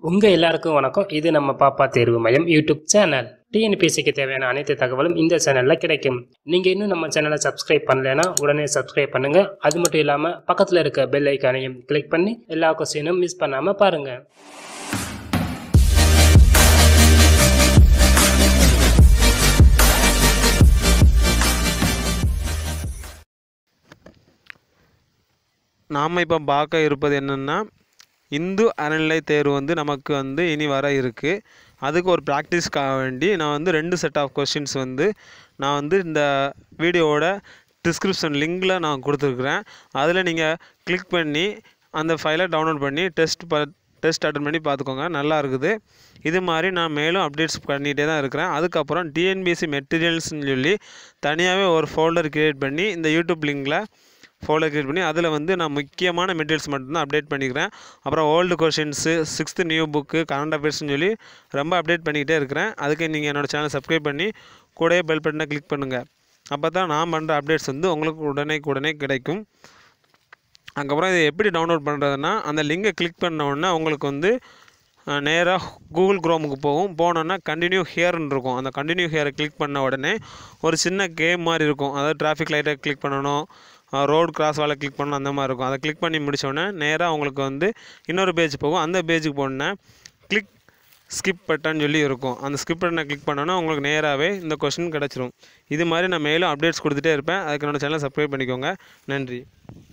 உங்கள் எல்லாருக்கும் வணக்கம் இது நம்ம பாப்பா தேர்வு மையம் யூடியூப் சேனல் டிஎன்பிஎஸ்சிக்கு தேவையான அனைத்து தகவலும் இந்த சேனலில் கிடைக்கும் நீங்கள் இன்னும் நம்ம சேனலை சப்ஸ்கிரைப் பண்ணலைன்னா உடனே சப்ஸ்கிரைப் பண்ணுங்கள் அது மட்டும் இல்லாமல் பக்கத்தில் இருக்க பெல் ஐக்கானையும் கிளிக் பண்ணி எல்லா கொஸ்டினும் மிஸ் பண்ணாமல் பாருங்கள் நாம் இப்போ பார்க்க இருப்பது என்னென்னா இந்து அறநிலை தேர்வு வந்து நமக்கு வந்து இனி வர இருக்குது அதுக்கு ஒரு ப்ராக்டிஸ்க்காக வேண்டி நான் வந்து ரெண்டு செட் ஆஃப் கொஸ்டின்ஸ் வந்து நான் வந்து இந்த வீடியோவோட டிஸ்கிரிப்ஷன் லிங்கில் நான் கொடுத்துருக்குறேன் அதில் நீங்கள் கிளிக் பண்ணி அந்த ஃபைலை டவுன்லோட் பண்ணி டெஸ்ட் ப டெஸ்ட் அட்டன் பண்ணி பார்த்துக்கோங்க நல்லா இருக்குது இது மாதிரி நான் மேலும் அப்டேட்ஸ் பண்ணிகிட்டே தான் இருக்கிறேன் அதுக்கப்புறம் டிஎன்பிஎஸ்சி மெட்டீரியல்ஸ்னு சொல்லி தனியாகவே ஒரு ஃபோல்டர் க்ரியேட் பண்ணி இந்த யூடியூப் லிங்கில் ஃபோல்டர் க்ரியேட் பண்ணி அதில் வந்து நான் முக்கியமான மெட்டீரியல்ஸ் மட்டும்தான் அப்டேட் பண்ணிக்கிறேன் அப்புறம் old questions sixth new book current அஃபேர்ஸ்னு சொல்லி ரொம்ப அப்டேட் பண்ணிக்கிட்டே இருக்கிறேன் அதுக்கு நீங்கள் என்னோடய சேனலை சப்ஸ்கிரைப் பண்ணி கூடயே பெல் பட்டனை கிளிக் பண்ணுங்கள் அப்போ தான் நான் பண்ணுற அப்டேட்ஸ் வந்து உங்களுக்கு உடனே உடனே கிடைக்கும் அதுக்கப்புறம் இதை எப்படி டவுன்லோட் பண்ணுறதுன்னா அந்த லிங்கை கிளிக் பண்ண உடனே உங்களுக்கு வந்து நேராக கூகுள் குரோமுக்கு போகும் போனோன்னா கண்டினியூ ஹியர்னு இருக்கும் அந்த கண்டினியூ ஹியரை கிளிக் பண்ண உடனே ஒரு சின்ன கேம் மாதிரி இருக்கும் அதாவது டிராஃபிக் லைட்டை கிளிக் பண்ணணும் ரோடு கிராஸ் வாலை கிளிக் பண்ணணும் அந்த மாதிரி இருக்கும் அதை கிளிக் பண்ணி முடித்தோடனே நேராக உங்களுக்கு வந்து இன்னொரு பேஜ் போகும் அந்த பேஜுக்கு போனோன்னே கிளிக் ஸ்கிப் பட்டன் சொல்லி இருக்கும் அந்த ஸ்கிப் பட்டனை கிளிக் பண்ணோன்னா உங்களுக்கு நேராகவே இந்த கொஷின் கிடச்சிரும் இது மாதிரி நான் மேலும் அப்டேட்ஸ் கொடுத்துட்டே இருப்பேன் அதுக்கு என்னோட சேனலை சப்ஸ்கிரைப் பண்ணிக்கோங்க நன்றி